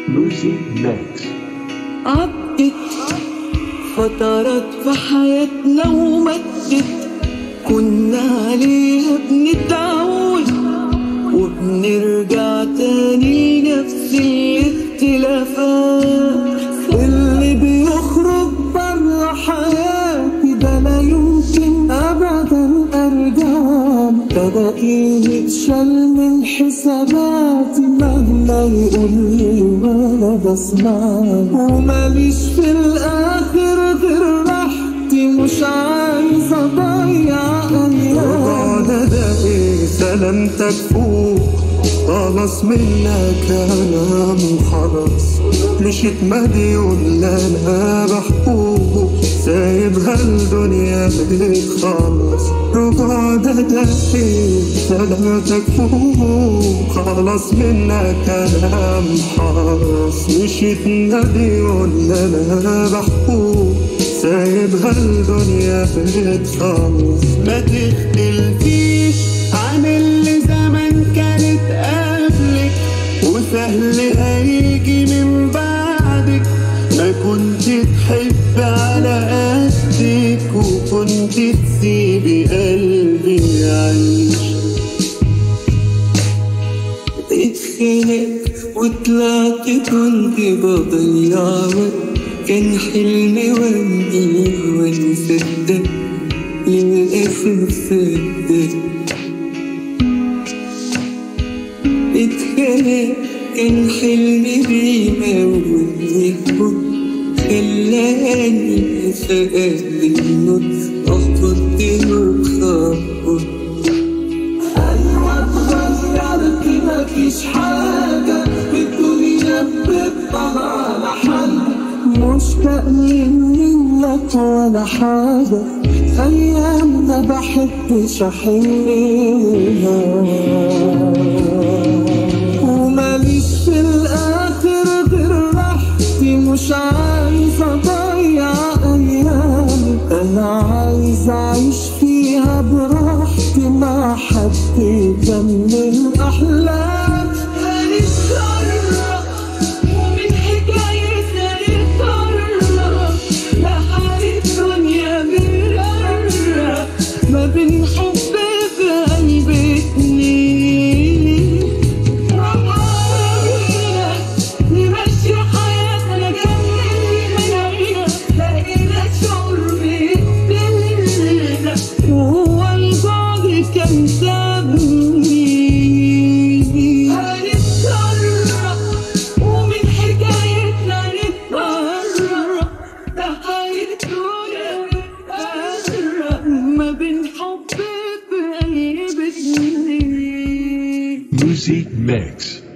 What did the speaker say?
Music Mix عدت فترات في حياتنا ومدت كنا عليها بنتعود وبنرجع تاني لنفس الاختلافات اللي بيخرج بره حياتي ده لا يمكن ابدا ارجع تلاقيه اتشال من حساباتي مهما يقول لي وانا بسمع وماليش في الاخر غير راحتي مش عايز اضيع ايام ده ايه سلامتك فوق خلاص منك انا خلاص مشيت مديون لا انا بحقوق سايبها الدنيا بتخلص رجوع ده ده ايه سلامتك فوق خلاص منك انا خلاص مشيت مديون لا انا بحقوق سايبها الدنيا بتخلص ما تختلفيش عن اللي زمان كانت قبلك وسهل هيجي من بعدك ما كنت تحب على قدك وكنت تسيبي قلبي يعيش اتخنقت وطلعت كنت بضيع وقت كان حلمي واني وانا صدق للأسف صدق اتخنق كان حلمي بيموتني حب خلاني فقد النطق أخبط وخبط أيوة اتغيرت مفيش حاجة في الدنيا بتطلع على حل مشتاق منك ولا حاجة أيام ما بحبش أحنها وماليش في الآخر غير راحتي مش عايز أضيع أيام أنا عايز أعيش فيها براحتي مع حد يكمل أحلام هنتكرر ومن حكايتنا نتكرر لحال الدنيا بنقرب ما بين حب في قلب اتنين وحاولنا نمشي حياتنا جنبنا منعنا لقينا الشعور بيقتلنا وهو البعد كان سابني هنتكرر ومن حكايتنا نتكرر لحال الدنيا بنقرب ما بين حب في قلب اتنين Music Mix